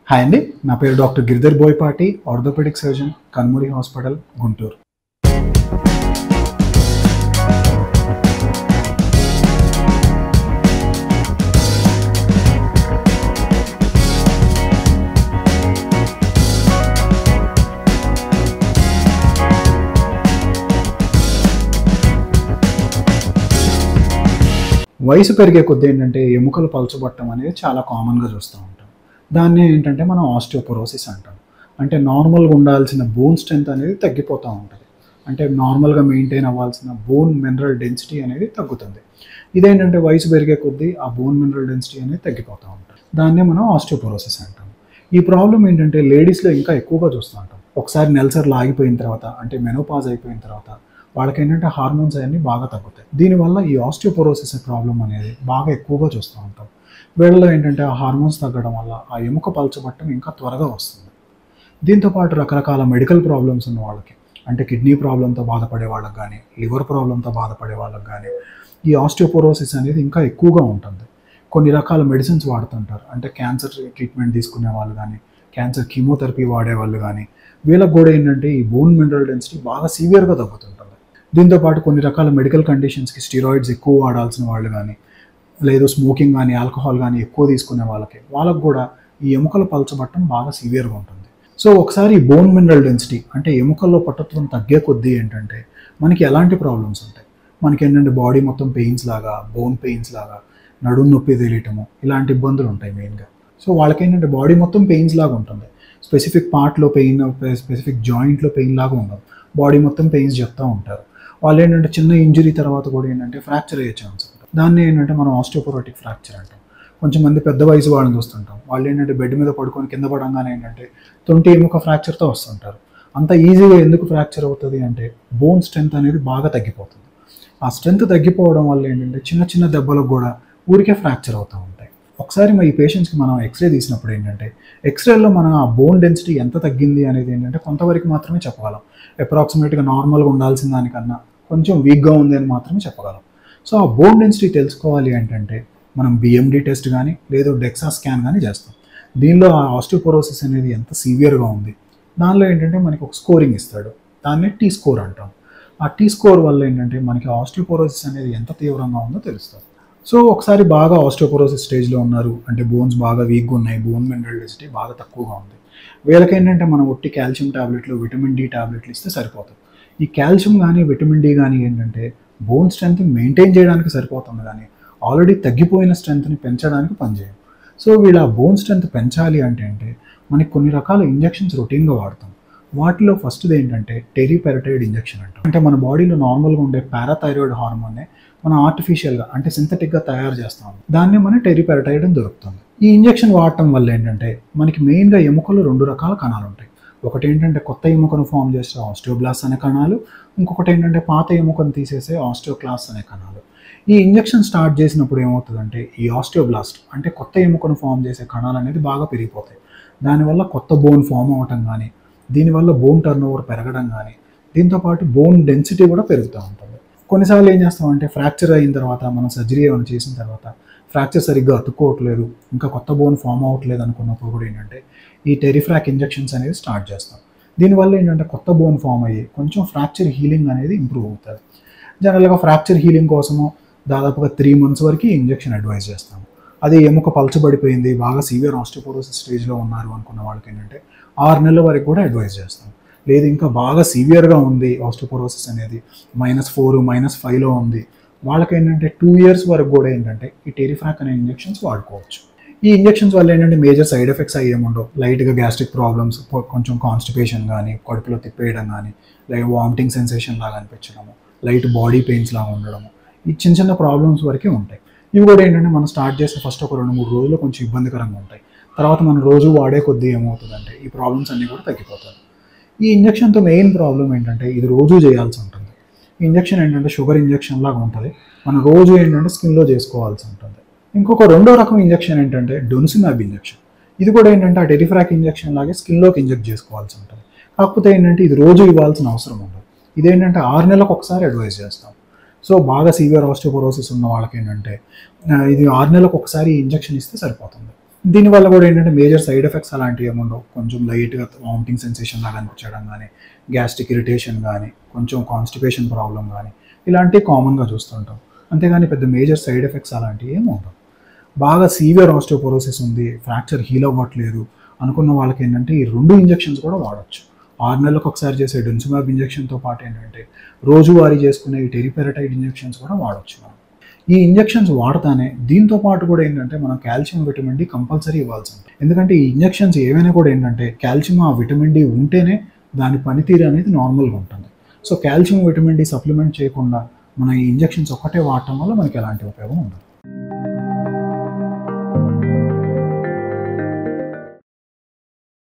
hi అండి నా పేరు doctor Giridhar Boyapati orthopaedic surgeon Kanmuri hospital Guntur వయసు పెరిగే కొద్దీ ఏంటంటే ఎముకలు పలచబట్టడం అనేది చాలా కామన్గా చూస్తూ ఉంటాం దాన్ని ఏంటంటే మనం ఆస్టియోపోరోసిస్ అంటాం అంటే నార్మల్గా ఉండాల్సిన బోన్ స్ట్రెంత్ అనేది తగ్గిపోతూ ఉంటుంది అంటే నార్మల్గా మెయింటైన్ అవ్వాల్సిన బోన్ మినరల్ డెన్సిటీ అనేది తగ్గుతుంది ఇదేంటంటే వయసు పెరిగే కొద్దీ ఆ బోన్ మినరల్ డెన్సిటీ అనేది తగ్గిపోతూ ఉంటుంది దాన్నే మనం ఆస్టియోపోరోసిస్ అంటాం ఈ ప్రాబ్లం ఏంటంటే లేడీస్లో ఇంకా ఎక్కువగా చూస్తూ ఉంటాం ఒకసారి నెలసర్లు ఆగిపోయిన తర్వాత అంటే మెనోపాజ్ అయిపోయిన తర్వాత వాళ్ళకి ఏంటంటే హార్మోన్స్ అవన్నీ బాగా తగ్గుతాయి దీనివల్ల ఈ ఆస్టియోపోరోసిస్ ప్రాబ్లం అనేది బాగా ఎక్కువగా చూస్తూ ఉంటాం వీళ్ళలో ఏంటంటే ఆ హార్మోన్స్ తగ్గడం వల్ల ఆ ఎముక పలచబట్టం ఇంకా త్వరగా వస్తుంది దీంతోపాటు రకరకాల మెడికల్ ప్రాబ్లమ్స్ ఉన్న వాళ్ళకి అంటే కిడ్నీ ప్రాబ్లంతో బాధపడే వాళ్ళకి కానీ లివర్ ప్రాబ్లంతో బాధపడే వాళ్ళకి కానీ ఈ ఆస్టియోపోరోసిస్ అనేది ఇంకా ఎక్కువగా ఉంటుంది కొన్ని రకాల మెడిసిన్స్ వాడుతుంటారు అంటే క్యాన్సర్ ట్రీట్మెంట్ తీసుకునే వాళ్ళు కానీ క్యాన్సర్ కీమోథెరపీ వాడే వాళ్ళు కానీ వీళ్ళకి కూడా ఏంటంటే ఈ బోన్ మినరల్ డెన్సిటీ బాగా సీవియర్గా తగ్గుతుంటుంది దీంతోపాటు కొన్ని రకాల మెడికల్ కండిషన్స్కి స్టీరాయిడ్స్ ఎక్కువ వాడాల్సిన వాళ్ళు కానీ లేదు స్మోకింగ్ కానీ ఆల్కహాల్ కానీ ఎక్కువ తీసుకునే వాళ్ళకి వాళ్ళకి కూడా ఈ ఎముకల పలచబట్టం బాగా సివియర్గా ఉంటుంది సో ఒకసారి ఈ బోన్ మినరల్ డెన్సిటీ అంటే ఎముకల్లో పట్టుత్వం తగ్గే కొద్దీ ఏంటంటే మనకి ఎలాంటి ప్రాబ్లమ్స్ ఉంటాయి మనకి ఏంటంటే బాడీ మొత్తం పెయిన్స్ లాగా బోన్ పెయిన్స్ లాగా నడుము నొప్పి తెలియటము ఇలాంటి ఇబ్బందులు ఉంటాయి మెయిన్గా సో వాళ్ళకి ఏంటంటే బాడీ మొత్తం పెయిన్స్ లాగా ఉంటుంది స్పెసిఫిక్ పార్ట్లో పెయిన్ స్పెసిఫిక్ జాయింట్లో పెయిన్ లాగా ఉండదు బాడీ మొత్తం పెయిన్స్ చెప్తూ ఉంటారు వాళ్ళు ఏంటంటే చిన్న ఇంజరీ తర్వాత కూడా ఏంటంటే ఫ్రాక్చర్ అయ్యే ఛాన్స్ ఉంటుంది దాన్ని ఏంటంటే మనం ఆస్టియోపోరోటిక్ ఫ్రాక్చర్ అంటాం కొంచెం మంది పెద్ద వయసు వాళ్ళని చూస్తుంటాం వాళ్ళు ఏంటంటే బెడ్ మీద పడుకొని కింద పడంగానే ఏంటంటే తొంటి ఎముక ఫ్రాక్చర్తో వస్తుంటారు అంత ఈజీగా ఎందుకు ఫ్రాక్చర్ అవుతుంది అంటే బోన్ స్ట్రెంత్ అనేది బాగా తగ్గిపోతుంది ఆ స్ట్రెంత్ తగ్గిపోవడం వల్ల ఏంటంటే చిన్న చిన్న దెబ్బలకు కూడా ఊరికే ఫ్రాక్చర్ అవుతూ ఉంటాయి ఒకసారి మా ఈ పేషెంట్స్కి మనం ఎక్స్రే తీసినప్పుడు ఏంటంటే ఎక్స్రేలో మనం ఆ బోన్ డెన్సిటీ ఎంత తగ్గింది అనేది ఏంటంటే కొంతవరకు మాత్రమే చెప్పగలం అప్రాక్సిమేట్గా నార్మల్గా ఉండాల్సిన దానికన్నా కొంచెం వీక్గా ఉంది అని మాత్రమే చెప్పగలం సో ఆ బోన్ డెన్సిటీ తెలుసుకోవాలి ఏంటంటే మనం బిఎండి టెస్ట్ కానీ లేదు డెక్సా స్కాన్ కానీ చేస్తాం దీనిలో ఆ ఆస్టియోపోరోసిస్ అనేది ఎంత సీవియర్గా ఉంది దానిలో ఏంటంటే మనకి ఒక స్కోరింగ్ ఇస్తాడు దాన్ని టీ స్కోర్ అంటాం ఆ టీ స్కోర్ వల్ల ఏంటంటే మనకి ఆస్టియోపోరోసిస్ అనేది ఎంత తీవ్రంగా ఉందో తెలుస్తుంది సో ఒకసారి బాగా ఆస్టియోపోరోసిస్ స్టేజ్లో ఉన్నారు అంటే బోన్స్ బాగా వీక్గా ఉన్నాయి బోన్ మినరల్ డెన్సిటీ బాగా తక్కువగా ఉంది వీళ్ళకి ఏంటంటే మనం ఒట్టి కాల్షియం టాబ్లెట్లు విటమిన్ డి టాబ్లెట్లు ఇస్తే సరిపోతుంది ఈ కాల్షియం కానీ విటమిన్ డి కానీ ఏంటంటే బోన్ స్ట్రెంత్ మెయింటైన్ చేయడానికి సరిపోతుంది కానీ ఆల్రెడీ తగ్గిపోయిన స్ట్రెంత్ని పెంచడానికి పనిచేయం సో వీళ్ళ బోన్ స్ట్రెంత్ పెంచాలి అంటే అంటే మనకి కొన్ని రకాల ఇంజెక్షన్స్ రొటీన్గా వాడతాం వాటిలో ఫస్ట్ది ఏంటంటే టెరిపెరటైడ్ ఇంజెక్షన్ అంటాం అంటే మన బాడీలో నార్మల్గా ఉండే పారాథైరాయిడ్ హార్మోన్ని మనం ఆర్టిఫిషియల్గా అంటే సింథటిక్గా తయారు చేస్తాం దాన్ని మన టెరిపెరటైడ్ అని దొరుకుతుంది ఈ ఇంజెక్షన్ వాడటం వల్ల ఏంటంటే మనకి మెయిన్గా ఎముకలు రెండు రకాల కణాలు ఉంటాయి ఒకటి ఏంటంటే కొత్త ఎముకను ఫామ్ చేసే ఆస్టియోబ్లాస్ట్ అనే కణాలు ఇంకొకటి ఏంటంటే పాత ఎముకను తీసేసే ఆస్టియోక్లాస్ అనే కణాలు ఈ ఇంజెక్షన్ స్టార్ట్ చేసినప్పుడు ఏమవుతుందంటే ఈ ఆస్టియోబ్లాస్ట్ అంటే కొత్త ఎముకను ఫామ్ చేసే కణాలు అనేది బాగా పెరిగిపోతాయి దానివల్ల కొత్త బోన్ ఫామ్ అవ్వటం కానీ దీనివల్ల బోన్ టర్న్ ఓవర్ పెరగడం కానీ దీంతోపాటు బోన్ డెన్సిటీ కూడా పెరుగుతూ ఉంటుంది కొన్నిసార్లు ఏం చేస్తామంటే ఫ్రాక్చర్ అయిన తర్వాత మనం సర్జరీ ఏమైనా చేసిన తర్వాత ఫ్రాక్చర్ సరిగ్గా అతుక్కోవట్లేదు ఇంకా కొత్త బోన్ ఫామ్ అవ్వట్లేదు అనుకున్నప్పుడు కూడా ఏంటంటే ఈ టెరిఫ్రాక్ ఇంజెక్షన్స్ అనేది స్టార్ట్ చేస్తాం దీనివల్ల ఏంటంటే కొత్త బోన్ ఫామ్ అయ్యి కొంచెం ఫ్రాక్చర్ హీలింగ్ అనేది ఇంప్రూవ్ అవుతుంది జనరల్గా ఫ్రాక్చర్ హీలింగ్ కోసము దాదాపుగా త్రీ మంత్స్ వరకు ఇంజెక్షన్ అడ్వైజ్ చేస్తాము అది ఎముక పలచబడిపోయింది బాగా సీవియర్ ఆస్టియోపోరోసిస్ స్టేజ్లో ఉన్నారు అనుకున్న వాళ్ళకి ఏంటంటే ఆరు నెలల వరకు కూడా అడ్వైజ్ చేస్తాం లేదు ఇంకా బాగా సీవియర్గా ఉంది ఆస్టియోపోరోసిస్ అనేది మైనస్ ఫోర్ మైనస్ ఫైవ్లో ఉంది వాళ్ళకి ఏంటంటే టూ ఇయర్స్ వరకు కూడా ఏంటంటే ఈ టెరిఫ్రాక్ అనే ఇంజెక్షన్స్ వాడుకోవచ్చు ఈ ఇంజెక్షన్స్ వల్ల ఏంటంటే మేజర్ సైడ్ ఎఫెక్ట్స్ అయ్యేముండవు లైట్గా గ్యాస్ట్రిక్ ప్రాబ్లమ్స్ కొంచెం కాన్స్టిపేషన్ కానీ కడుపులో తిప్పేయడం కానీ లైక్ వామిటింగ్ సెన్సేషన్ లాగా అనిపించడము లైట్ బాడీ పెయిన్స్ లాగా ఉండడము ఈ చిన్న చిన్న ప్రాబ్లమ్స్ వరకే ఉంటాయి ఇవి కూడా ఏంటంటే మనం స్టార్ట్ చేస్తే ఫస్ట్ ఒక రెండు మూడు రోజులు కొంచెం ఇబ్బందికరంగా ఉంటాయి తర్వాత మనం రోజు వాడే కొద్దీ ఏమవుతుందంటే ఈ ప్రాబ్లమ్స్ అన్నీ కూడా తగ్గిపోతాయి ఈ ఇంజెక్షన్తో మెయిన్ ప్రాబ్లం ఏంటంటే ఇది రోజు చేయాల్సి ఉంటుంది ఈ ఇంజెక్షన్ ఏంటంటే షుగర్ ఇంజెక్షన్ లాగా ఉంటుంది మనం రోజు ఏంటంటే స్కిన్లో చేసుకోవాల్సి ఉంటుంది ఇంకొక రెండో రకం ఇంజెక్షన్ ఏంటంటే డొన్సిమాబ్ ఇంజెక్షన్ ఇది కూడా ఏంటంటే ఆ టెరిఫ్రాక్ ఇంజెక్షన్ లాగే స్కిన్లోకి ఇంజెక్ట్ చేసుకోవాల్సి ఉంటుంది కాకపోతే ఏంటంటే ఇది రోజు ఇవ్వాల్సిన అవసరం ఉండదు ఇదేంటంటే ఆరు నెలలకు ఒకసారి అడ్వైస్ చేస్తాం సో బాగా సీవియర్ ఆస్టియోపోరోసిస్ ఉన్న వాళ్ళకి ఏంటంటే ఆ, ఇది ఆరు నెలలకు ఒకసారి ఇంజెక్షన్ ఇస్తే సరిపోతుంది దీనివల్ల కూడా ఏంటంటే మేజర్ సైడ్ ఎఫెక్ట్స్ అలాంటివి ఏముండవు కొంచెం లైట్గా వామిటింగ్ సెన్సేషన్ లాగా అనిపించడం కానీ గ్యాస్ట్రిక్ ఇరిటేషన్ కానీ కొంచెం కాన్స్టిపేషన్ ప్రాబ్లం కానీ ఇలాంటివి కామన్గా చూస్తుంటాం అంతేగాని పెద్ద మేజర్ సైడ్ ఎఫెక్ట్స్ అలాంటివి ఏమి ఉండవు బాగా సీవియర్ ఆస్టియోపోరోసిస్ ఉంది ఫ్రాక్చర్ హీల్ అవ్వట్లేదు అనుకున్న వాళ్ళకి ఏంటంటే ఈ రెండు ఇంజెక్షన్స్ కూడా వాడచ్చు ఆరు నెలలకు ఒకసారి చేసే డెన్సుమాబ్ ఇంజెక్షన్తో పాటు ఏంటంటే రోజువారీ చేసుకునే ఈ టెరిపెరటైడ్ ఇంజెక్షన్స్ కూడా వాడచ్చు మనం ఈ ఇంజెక్షన్స్ వాడతానే దీంతో పాటు కూడా ఏంటంటే మనం కాల్షియం విటమిన్ డి కంపల్సరీ ఇవ్వాల్సి ఉంటుంది ఎందుకంటే ఈ ఇంజెక్షన్స్ ఏవైనా కూడా ఏంటంటే కాల్షియం ఆ విటమిన్ డి ఉంటేనే దాని పనితీరు అనేది నార్మల్గా ఉంటుంది so calcium vitamin D supplement చేయకుండా మన ఈ ఇంజెక్షన్స్ ఒక్కటే వాడటం వల్ల మనకి ఎలాంటి ఉపయోగం ఉండదు